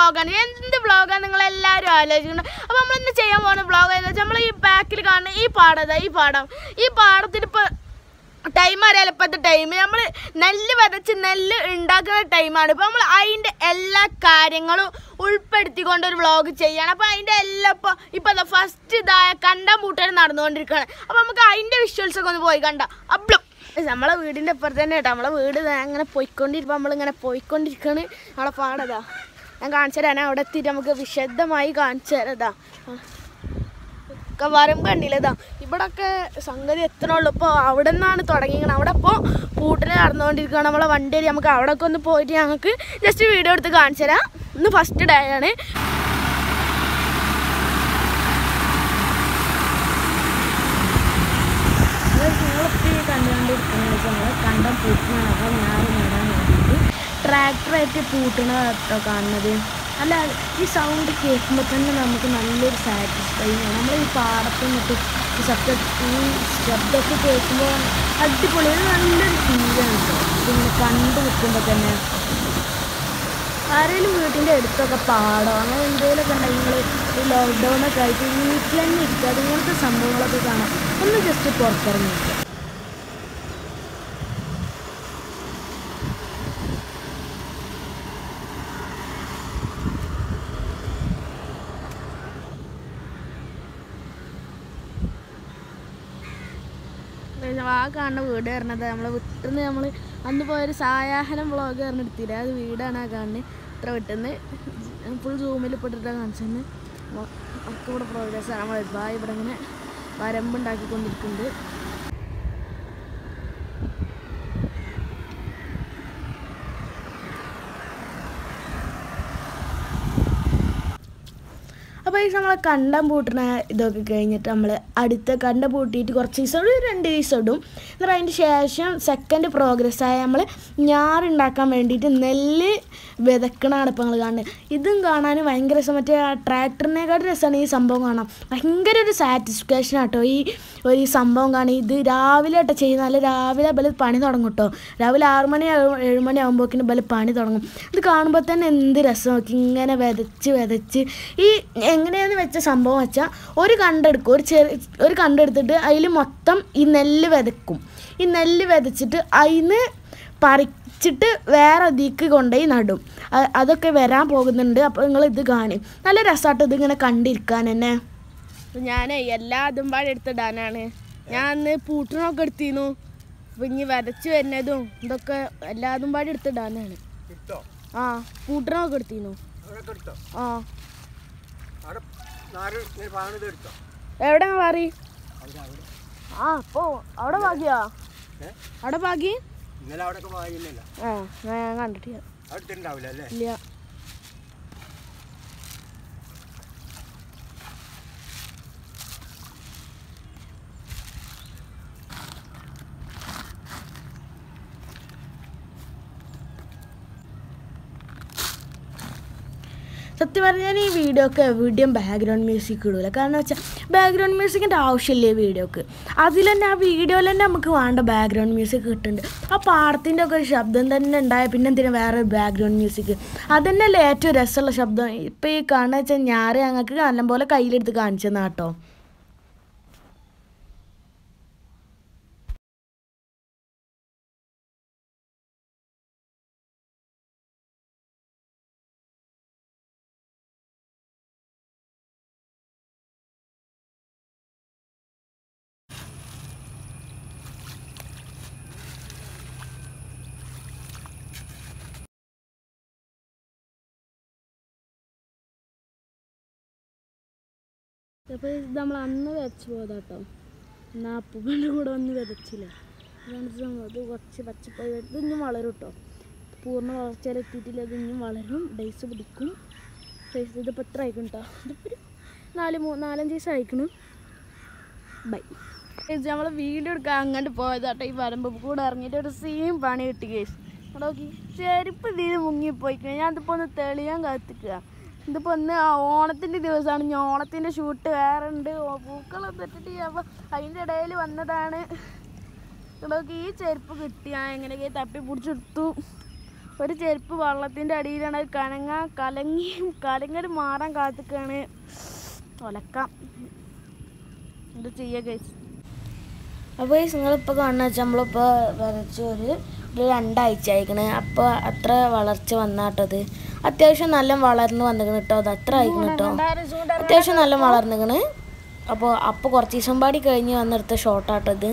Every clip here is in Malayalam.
വ്ളോഗാണ് എന്ത് വ്ളോഗാണ് നിങ്ങൾ എല്ലാവരും ആലോചിക്കുന്നത് അപ്പോൾ നമ്മൾ ഇന്ന് ചെയ്യാൻ പോകുന്ന വ്ളോഗ് എന്ന് വെച്ചാൽ നമ്മൾ ഈ ബാക്കിൽ കാണുന്ന ഈ പാടതാ ഈ പാടം ഈ പാടത്തിന് ഇപ്പോൾ ടൈം അറിയാലോ ഇപ്പോഴത്തെ ടൈം നമ്മൾ നെല്ല് വിതച്ച് നെല്ല് ഉണ്ടാക്കുന്ന ടൈമാണ് ഇപ്പോൾ നമ്മൾ അതിൻ്റെ എല്ലാ കാര്യങ്ങളും ഉൾപ്പെടുത്തിക്കൊണ്ട് ഒരു വ്ളോഗ് ചെയ്യണം അപ്പോൾ അതിൻ്റെ എല്ലാം ഇപ്പോൾ ഇപ്പോൾ ഫസ്റ്റ് ഇതായ കണ്ടം പൂട്ടൽ നടന്നുകൊണ്ടിരിക്കുകയാണ് അപ്പോൾ നമുക്ക് അതിൻ്റെ വിഷ്വൽസ് ഒക്കെ ഒന്ന് പോയി കണ്ട അബ്ലും നമ്മളെ വീടിൻ്റെ അപ്പുറത്ത് തന്നെ കേട്ടോ നമ്മളെ വീട് ദാ അങ്ങനെ പോയിക്കൊണ്ടിരിക്കുമ്പോൾ നമ്മളിങ്ങനെ പോയിക്കൊണ്ടിരിക്കുകയാണ് നമ്മളെ പാടതാ ഞാൻ കാണിച്ചു തരാം ഞാൻ അവിടെ എത്തിയിട്ട് നമുക്ക് വിശദമായി കാണിച്ചു തരതാ ഒക്കെ വരമ്പ് കണ്ടില്ലതാ ഇവിടൊക്കെ സംഗതി എത്തണുള്ളൂ ഇപ്പോൾ അവിടെ നിന്നാണ് തുടങ്ങിയത് അവിടെ ഇപ്പോൾ പൂട്ടിൽ നടന്നുകൊണ്ടിരിക്കുകയാണ് നമ്മളെ വണ്ടി നമുക്ക് അവിടെ ഒക്കെ ഒന്ന് പോയിട്ട് ഞങ്ങൾക്ക് ജസ്റ്റ് വീഡിയോ എടുത്ത് കാണിച്ചു തരാം ഇന്ന് ഫസ്റ്റ് ഡേ ആണ് നിങ്ങളിപ്പോൾ കണ്ടുകൊണ്ടിരിക്കുന്നത് നമ്മൾ കണ്ടം പൂട്ടണ അപ്പോൾ ഞാൻ നടാൻ വേണ്ടിയിട്ട് ട്രാക്ടറായിട്ട് പൂട്ടണ കേട്ടോ കാണുന്നത് അല്ല ഈ സൗണ്ട് കേൾക്കുമ്പോൾ തന്നെ നമുക്ക് നല്ലൊരു സാറ്റിസ്ഫൈ ആണ് നമ്മൾ ഈ പാടത്ത് നിന്നിട്ട് ഈ ശബ്ദ ഈ ശബ്ദമൊക്കെ കേൾക്കുമ്പോൾ അടിപൊളി ഒരു നല്ലൊരു ഫീലാണ് കേട്ടോ പിന്നെ കണ്ടു നിൽക്കുമ്പോൾ തന്നെ ആരെങ്കിലും വീട്ടിൻ്റെ അടുത്തൊക്കെ പാടോ അങ്ങനെ എന്തെങ്കിലുമൊക്കെ ഉണ്ടെങ്കിൽ ഈ ലോക്ക്ഡൗൺ ഒക്കെ ആയിട്ട് വീട്ടിൽ തന്നെ ഇരിക്കുക അതുപോലത്തെ സംഭവങ്ങളൊക്കെ കാണാം ഒന്ന് ജസ്റ്റ് പുറത്തിറങ്ങി നിൽക്കുക ആ കാണുന്ന വീട് പറഞ്ഞത് നമ്മളെ വിട്ടുന്ന് നമ്മൾ അന്ന് പോയൊരു സായാഹനം വ്ളോഗ് പറഞ്ഞ് എടുത്തില്ല അത് വീടാണ് ആ കാണുന്നത് ഇത്ര വിട്ടുന്ന് ഫുൾ സൂമിൽ പെട്ടിട്ടാണ് കാണിച്ചെന്ന് ഒക്കെ ഇവിടെ പ്രോഗ്രസ് ആണ് നമ്മൾ ബാ ഇവിടെ ഇങ്ങനെ വരമ്പുണ്ടാക്കിക്കൊണ്ടിരിക്കുന്നുണ്ട് അപ്പോൾ ഈ നമ്മളെ കണ്ടം പൂട്ടണ ഇതൊക്കെ കഴിഞ്ഞിട്ട് നമ്മൾ അടുത്ത കണ്ടം പൂട്ടിയിട്ട് കുറച്ച് ദിവസം ഇടും രണ്ട് ദിവസം ഇടും എന്നിട്ട് അതിൻ്റെ ശേഷം സെക്കൻഡ് പ്രോഗ്രസ് ആയ നമ്മൾ ഞാറുണ്ടാക്കാൻ വേണ്ടിയിട്ട് നെല്ല് വിതക്കണതാണ് ഇപ്പോൾ നിങ്ങൾ കാണുന്നത് ഇതും കാണാൻ ഭയങ്കര രസം മറ്റേ ആ ട്രാക്ടറിനെക്കാട്ടും രസമാണ് ഈ സംഭവം കാണാൻ ഭയങ്കര ഒരു സാറ്റിസ്ഫാക്ഷൻ ആട്ടോ ഈ ഒരു ഈ സംഭവം കാണാൻ ഇത് രാവിലെ ആട്ടോ ചെയ്യുന്ന നല്ല രാവിലെ ബല് പണി തുടങ്ങും കേട്ടോ രാവിലെ ആറ് മണി ഏഴ് ഏഴ് മണി ആകുമ്പോഴേക്കും ബല് പണി തുടങ്ങും ഇത് കാണുമ്പോൾ തന്നെ എന്ത് രസം നോക്കി ഇങ്ങനെ വിതച്ച് വിതച്ച് ഈ എങ്ങനെയാന്ന് വെച്ച സംഭവം വെച്ചാൽ ഒരു കണ്ടെടുക്കും ഒരു ചെറിയ ഒരു കണ്ടെടുത്തിട്ട് അതിൽ മൊത്തം ഈ നെല്ല് വിതക്കും ഈ നെല്ല് വിതച്ചിട്ട് അതിന് പറിച്ചിട്ട് വേറെ ദിക്ക് കൊണ്ടുപോയി നടും അ- അതൊക്കെ വരാൻ പോകുന്നുണ്ട് അപ്പോൾ നിങ്ങൾ ഇത് കാണും നല്ല രസമായിട്ട് ഇതിങ്ങനെ കണ്ടിരിക്കാൻ തന്നെ ഞാൻ എല്ലാ അതും പാടെ എടുത്തിടാനാണ് ഞാൻ അന്ന് പൂട്ടിനൊക്കെ എടുത്തിരുന്നു അപ്പം ഇനി വരച്ച് വരുന്നതും ഇതൊക്കെ എല്ലാതും പാടെ എടുത്തിടാനാണ് എടുത്തോ ആ പൂട്ടിനൊക്കെ എടുത്തിരുന്നു അവിടെ എടുത്തോ ആ അവിടെ നാല് ഇങ്ങനെ പാകണത് എടുത്തോ എവിടെ മാറി അവിടെ അവിടെ ആ അപ്പോ അവിടെ ഭാഗ്യാ ഏ അവിടെ ഭാഗ്യ ഇന്നലെ അവിടെ ഒക്കെ വാങ്ങിയില്ലല്ലോ ആ ഞാൻ കണ്ടിട്ടില്ല അവിടെ ഉണ്ടാവില്ല അല്ലേ ഇല്ല സത്യം പറഞ്ഞാൽ ഈ വീഡിയോ ഒക്കെ എവിടെയും ബാക്ക്ഗ്രൗണ്ട് മ്യൂസിക് ഇടൂല കാരണം വെച്ചാൽ ബാക്ക്ഗ്രൗണ്ട് മ്യൂസിക്കിൻ്റെ ആവശ്യമില്ല ഈ വീഡിയോക്ക് അതിൽ തന്നെ ആ വീഡിയോയിൽ തന്നെ നമുക്ക് വേണ്ട ബാക്ക്ഗ്രൗണ്ട് മ്യൂസിക് കിട്ടുന്നുണ്ട് ആ പാടത്തിൻ്റെ ഒക്കെ ഒരു ശബ്ദം തന്നെ ഉണ്ടായ പിന്നെ എന്തിനാ വേറെ ബാക്ക്ഗ്രൗണ്ട് മ്യൂസിക് അതന്നെയല്ലേ ഏറ്റവും രസമുള്ള ശബ്ദം ഇപ്പം ഈ കാണുക വെച്ചാൽ ഞാൻ ഞങ്ങൾക്ക് നല്ലപോലെ കയ്യിലെടുത്ത് കാണിച്ചു തന്നാ കേട്ടോ അപ്പോൾ ഇത് നമ്മൾ അന്ന് വിതച്ച് പോയതാട്ടോ എന്നാൽ അപ്പൂപ്പൻ്റെ കൂടെ ഒന്നും വിതച്ചില്ല അതാണ് ഇത് സംഭവം. ഇത് കുറച്ച് പച്ചപ്പായി ഇത് ഇനിയും വളരും കേട്ടോ പൂർണ്ണ വളർച്ചയിലെത്തിയിട്ടില്ല ഇത് ഇനിയും വളരും ഡേയ്സ് പിടിക്കും ഡേയ്സ് ഇതിപ്പോൾ എത്ര അയക്കും കേട്ടോ ഇതിപ്പോൾ ഒരു നാല് മൂ നാലഞ്ച് ദിവസം അയക്കണം ബൈ നമ്മൾ വീഡിയോ എടുക്കാൻ അങ്ങോട്ട് പോയതാട്ടോ ഈ വരമ്പ് കൂടെ ഇറങ്ങിയിട്ട് ഒരു സീൻ പണി കിട്ടി കേസ് നോക്കി ചെരുപ്പ് ഇതിൽ മുങ്ങിപ്പോയി ഞാൻ ഇതിപ്പോൾ ഒന്ന് തെളിയാൻ കാത്തിക്കുക ഇതിപ്പോൾ ഒന്ന് ആ ഓണത്തിൻ്റെ ദിവസമാണ് ഇനി ഓണത്തിൻ്റെ ഷൂട്ട് വേറെ ഉണ്ട് ഓ, പൂക്കളൊന്നും ഇട്ടിട്ട് അപ്പോൾ അതിൻ്റെ ഇടയിൽ വന്നതാണ് നോക്കി ഈ ചെരുപ്പ് കിട്ടി ഞാൻ എങ്ങനെയൊക്കെ തപ്പി പിടിച്ചെടുത്തു ഒരു ചെരുപ്പ് വെള്ളത്തിൻ്റെ അടിയിലാണ് അത് കനങ്ങ കലങ്ങി കലങ്ങൽ മാറാൻ കാത്തിക്കാണ് ഒലക്കാം എന്ത് ചെയ്യുക ഗൈസ് അപ്പോൾ ഈ നിങ്ങളിപ്പോൾ കാണുന്ന വെച്ചാൽ നമ്മളിപ്പോൾ വരച്ച് ഒരു ഒരു രണ്ടാഴ്ച ആയിക്കണ് അപ്പോൾ അത്ര വളർച്ച വന്നാട്ടത് അത്യാവശ്യം നല്ല വളർന്ന് വന്നിക്കണ് കേട്ടോ അത് അത്ര ആയിക്കണ് കേട്ടോ അത്യാവശ്യം നല്ല വളർന്നിക്കണ് അപ്പോൾ അപ്പോൾ കുറച്ച് ദിവസം പാടി കഴിഞ്ഞ് വന്നെടുത്ത ഷോർട്ടാട്ടത്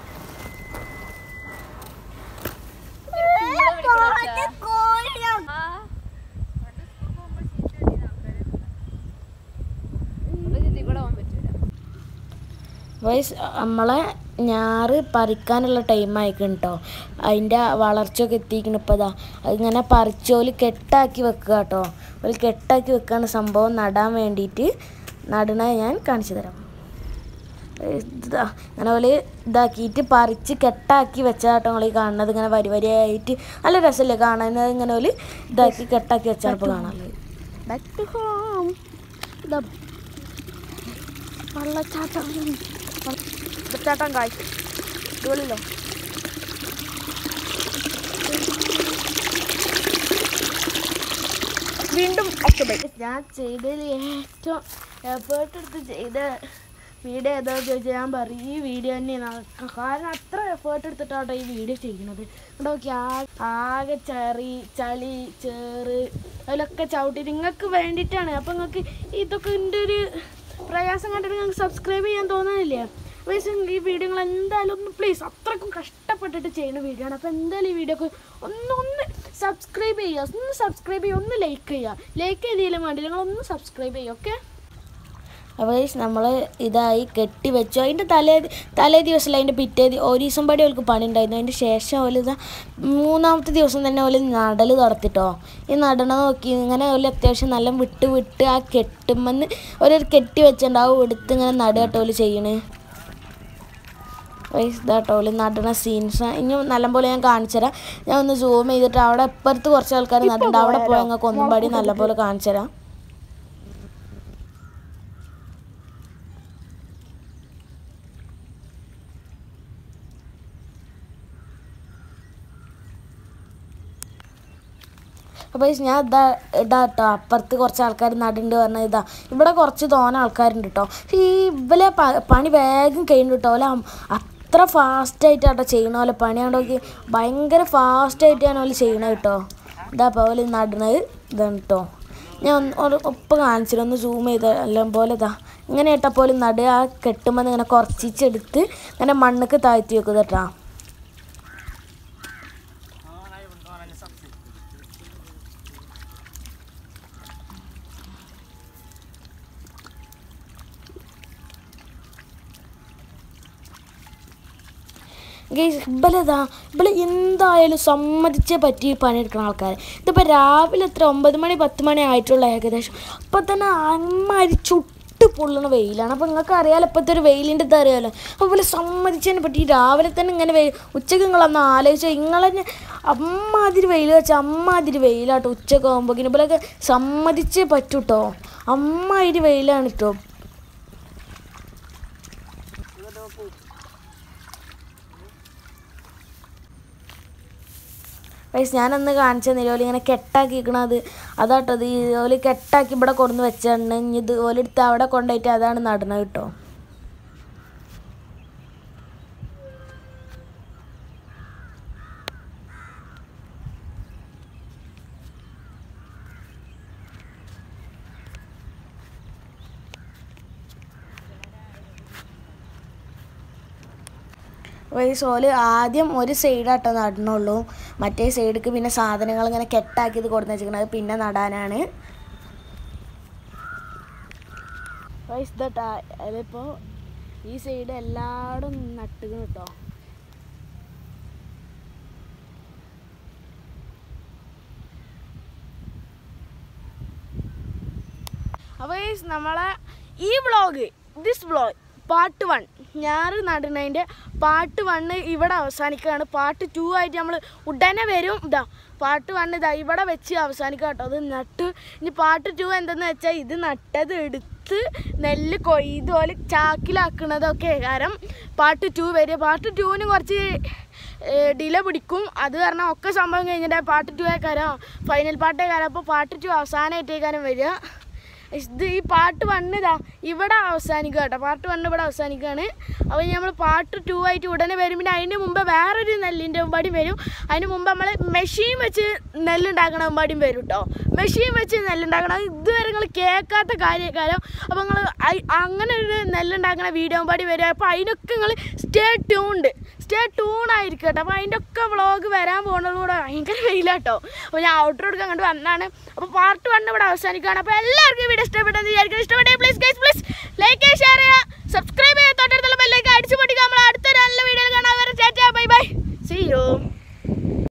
വയസ് നമ്മളെ ഞാറ് പറിക്കാനുള്ള ടൈം ആയിക്കണം കേട്ടോ അതിൻ്റെ വളർച്ചയൊക്കെ എത്തിക്കണം ഇപ്പോൾ ഇതാ അതിങ്ങനെ പറിച്ചോല് കെട്ടാക്കി വെക്കുക കേട്ടോ ഒരു കെട്ടാക്കി വെക്കുകയാണ് സംഭവം നടാൻ വേണ്ടിയിട്ട് നടണ ഞാൻ കാണിച്ചു തരാം ഇതാ ഇങ്ങനെ പോലെ ഇതാക്കിയിട്ട് പറിച്ച് കെട്ടാക്കി വെച്ചാട്ടോ നിങ്ങൾ ഈ കാണുന്നത് ഇങ്ങനെ വരി വരിയായിട്ട് നല്ല രസമല്ലേ കാണുന്നത് ഇങ്ങനെ പോലെ ഇതാക്കി കെട്ടാക്കി വെച്ചാണ് ഇപ്പോൾ കാണാനുള്ളത് ബാക്ക് ടു ഹോം ഇതാ വെള്ളച്ചാട്ടം വെള്ളച്ചാട്ടം കാഴ്ച ഇതുപോലല്ലോ വീണ്ടും ഒക്ടോബർ ഞാൻ ചെയ്തതിൽ ഏറ്റവും എഫേർട്ട് എടുത്ത് ചെയ്ത വീഡിയോ ഏതാ ചോദിച്ചാൽ ഞാൻ പറയും ഈ വീഡിയോ തന്നെ നടക്കാം കാരണം അത്ര എഫേർട്ട് എടുത്തിട്ടാട്ടോ ഈ വീഡിയോ ചെയ്യുന്നത് നോക്കി ആകെ ചെറി ചളി ചേറ് അതിലൊക്കെ ചവിട്ടി നിങ്ങൾക്ക് വേണ്ടിയിട്ടാണ് അപ്പം നിങ്ങൾക്ക് ഇതൊക്കെ എൻ്റെ ഒരു പ്രയാസം കണ്ടിട്ട് നിങ്ങൾക്ക് സബ്സ്ക്രൈബ് ചെയ്യാൻ തോന്നാനില്ലേ വയസ്സ് ഈ വീഡിയോ നിങ്ങൾ എന്തായാലും ഒന്ന് പ്ലീസ് അത്രക്കും കഷ്ടപ്പെട്ടിട്ട് ചെയ്യുന്ന വീഡിയോ ആണ് അപ്പോൾ എന്തായാലും ഈ വീഡിയോക്ക് ഒന്ന് ഒന്ന് സബ്സ്ക്രൈബ് ചെയ്യുക ഒന്ന് സബ്സ്ക്രൈബ് ചെയ്യുക ഒന്ന് ലൈക്ക് ചെയ്യുക ലൈക്ക് ചെയ്തില്ല വേണ്ടി നിങ്ങൾ ഒന്ന് സബ്സ്ക്രൈബ് ചെയ്യുക ഓക്കെ അപ്പോൾ നമ്മൾ ഇതായി കെട്ടി വെച്ചു അതിൻ്റെ തലേ തലേ ദിവസമല്ല അതിൻ്റെ പിറ്റേ ദി- ഒരു ദിവസം പടി അവൾക്ക് പണി ഉണ്ടായിരുന്നു അതിൻ്റെ ശേഷം അവൾ ഇതാ മൂന്നാമത്തെ ദിവസം തന്നെ അവൾ നടൽ നടത്തിട്ടോ ഈ നടണ നോക്കി ഇങ്ങനെ അവൾ അത്യാവശ്യം നല്ല വിട്ട് വിട്ട് ആ കെട്ടുമെന്ന് ഒരു കെട്ടി വെച്ചിട്ടുണ്ടാവും എടുത്ത് ഇങ്ങനെ നടുകട്ടോ അവൾ ചെയ്യണേ ഇതാട്ടോ അവൾ നടണ സീൻസ് ഇനി നല്ലപോലെ ഞാൻ കാണിച്ചു തരാം ഞാൻ ഒന്ന് സൂം ചെയ്തിട്ട് അവിടെ ഇപ്പുറത്ത് കുറച്ച് ആൾക്കാർ നടുന്നുണ്ട് അവിടെ പോയി ഞങ്ങൾക്ക് ഒന്നും പാടി നല്ലപോലെ കാണിച്ചു തരാം അപ്പോൾ ഞാൻ ഇതാ ഇതാ കേട്ടോ അപ്പുറത്ത് കുറച്ച് ആൾക്കാർ നടുണ്ട് പറഞ്ഞത് ഇതാ ഇവിടെ കുറച്ച് തോന ആൾക്കാരുണ്ട് കേട്ടോ ഈ ഇവലെ പ- പണി വേഗം കഴിയുന്നുണ്ട് കേട്ടോ ഓല അത്ര ഫാസ്റ്റായിട്ടാട്ടോ ചെയ്യണ പോലെ പണിയാണ്ട് നോക്കി ഭയങ്കര ഫാസ്റ്റായിട്ടാണ് ഓല് ചെയ്യണത് കേട്ടോ ഇതാ അപ്പോൾ ഓല് നടണത് ഇതാണ് കേട്ടോ ഞാൻ ഒന്ന് ഒരു ഒപ്പം കാണിച്ചിട്ട് ഒന്ന് സൂം ചെയ്ത് എല്ലാം പോലെ ഇതാ ഇങ്ങനെ ഇട്ടപ്പോൾ നടുക ആ കെട്ടുമ്പോൾ ഇങ്ങനെ കുറച്ചിച്ചെടുത്ത് ഇങ്ങനെ മണ്ണക്ക് താഴ്ത്തി വെക്കുക കേട്ടോ ഗൈസ് ഇബലതാ ഇബല് എന്തായാലും സമ്മതിച്ചേ പറ്റി പണിയെടുക്കുന്ന ആൾക്കാർ ഇതിപ്പോൾ രാവിലെ എത്ര ഒമ്പത് മണി പത്ത് മണി ആയിട്ടുള്ള ഏകദേശം അപ്പോൾ തന്നെ അമ്മാരി ചുട്ട് പൊള്ളുന്ന വെയിലാണ് അപ്പോൾ നിങ്ങൾക്ക് അറിയാലോ ഇപ്പോഴത്തെ ഒരു വെയിലിൻ്റെ ഇത് അറിയാലോ അപ്പോൾ ഇവരെ സമ്മതിച്ചതിനെ പറ്റി രാവിലെ തന്നെ ഇങ്ങനെ വെയിൽ ഉച്ചയ്ക്ക് നിങ്ങളൊന്ന് ആലോചിച്ചാൽ നിങ്ങളെ അമ്മാതിരി വെയിൽ വെച്ചാൽ അമ്മാതിരി വെയിലാട്ടോ ഉച്ചയ്ക്ക് ആകുമ്പോൾ ഇവരൊക്കെ സമ്മതിച്ചേ പറ്റൂട്ടോ അമ്മാതിരി വെയിലാണ് കേട്ടോ പൈസ ഞാനന്ന് കാണിച്ച നിലവിൽ ഇങ്ങനെ കെട്ടാക്കിക്കണത് അതാട്ടോ ഇത് ഇതുപോലെ കെട്ടാക്കി ഇവിടെ കൊണ്ടുവന്ന് വെച്ചാണ് ഇനി ഇത് ഓലെടുത്ത് അവിടെ കൊണ്ടുപോയിട്ട് അതാണ് നടണത് കേട്ടോ ഒരു സോല് ആദ്യം ഒരു സൈഡാട്ടോ നടണുള്ളൂ മറ്റേ സൈഡിക്ക് പിന്നെ സാധനങ്ങൾ ഇങ്ങനെ കെട്ടാക്കിയത് കൊടുന്ന് വെച്ചിരിക്കണത് പിന്നെ നടാനാണ് അതിലിപ്പോൾ ഈ സൈഡ് എല്ലായിടും നട്ടുകണ് കേട്ടോ അപ്പോൾ നമ്മളെ ഈ vlog this vlog part one ഞാറ് നടുന്നതിൻ്റെ പാർട്ട് വണ്ണ് ഇവിടെ അവസാനിക്കുകയാണ് പാർട്ട് ടു ആയിട്ട് നമ്മൾ ഉടനെ വരും ഇതാ പാർട്ട് വൺ ഇതാ ഇവിടെ വെച്ച് അവസാനിക്കുക കേട്ടോ അത് നട്ട് ഇനി പാർട്ട് ടു എന്തെന്ന് വെച്ചാൽ ഇത് നട്ടത് എടുത്ത് അടുത്ത് നെല്ല് കൊയ്ത് പോലെ ചാക്കിലാക്കണതൊക്കെ കാരണം പാർട്ട് ടു വരിക പാർട്ട് ടുവിന് കുറച്ച് ഡിലേ പിടിക്കും അത് കാരണം ഒക്കെ സംഭവം കഴിഞ്ഞിട്ട് പാർട്ട് ടു ആക്കാരോ ഫൈനൽ പാർട്ട് ആക്കാരോ അപ്പോൾ പാർട്ട് ടു അവസാനമായിട്ടേക്കാരം വരിക ഇത് ഈ പാർട്ട് വണ്ണ് ഇതാ ഇവിടെ അവസാനിക്കുക കേട്ടോ പാർട്ട് വണ്ണ് ഇവിടെ അവസാനിക്കുകയാണ് അപ്പോൾ നമ്മൾ പാർട്ട് ടു ആയിട്ട് ഉടനെ വരും പിന്നെ അതിന് മുമ്പ് വേറൊരു നെല്ലിൻ്റെ ഉമ്പാടിയും വരും അതിന് മുമ്പ് നമ്മൾ മെഷീൻ വെച്ച് നെല്ലുണ്ടാക്കണ ഉമ്പാടിയും വരും കേട്ടോ മെഷീൻ വെച്ച് നെല്ലുണ്ടാക്കണം ഇതുവരെ നിങ്ങൾ കേൾക്കാത്ത കാര്യക്കാരം അപ്പോൾ നിങ്ങൾ അങ്ങനെ ഒരു നെല്ലുണ്ടാക്കണ വീഡിയോ ഉമ്പാടി വരും അപ്പോൾ അതിനൊക്കെ നിങ്ങൾ സ്റ്റേ ട്യൂൺഡ് സ്റ്റേ ട്യൂൺ ആയിരിക്കും കേട്ടോ അപ്പോൾ അതിൻ്റെ ഒക്കെ വ്ളോഗ് വരാൻ പോകുന്നത് കൂടെ ഭയങ്കര വെയിലാട്ടോ അപ്പോൾ ഞാൻ ഔട്ടർ എടുക്കാൻ കണ്ട് വന്നാണ് അപ്പോൾ പാർട്ട് വൺ ഇവിടെ അവസാനിക്കുകയാണ് അപ്പോൾ എല്ലാവർക്കും വീഡിയോ ഇഷ്ടപ്പെട്ടെന്ന് വിചാരിക്കുന്നു ഇഷ്ടപ്പെട്ടേ please guys please like share ചെയ്യുക സബ്സ്ക്രൈബ് ചെയ്യുക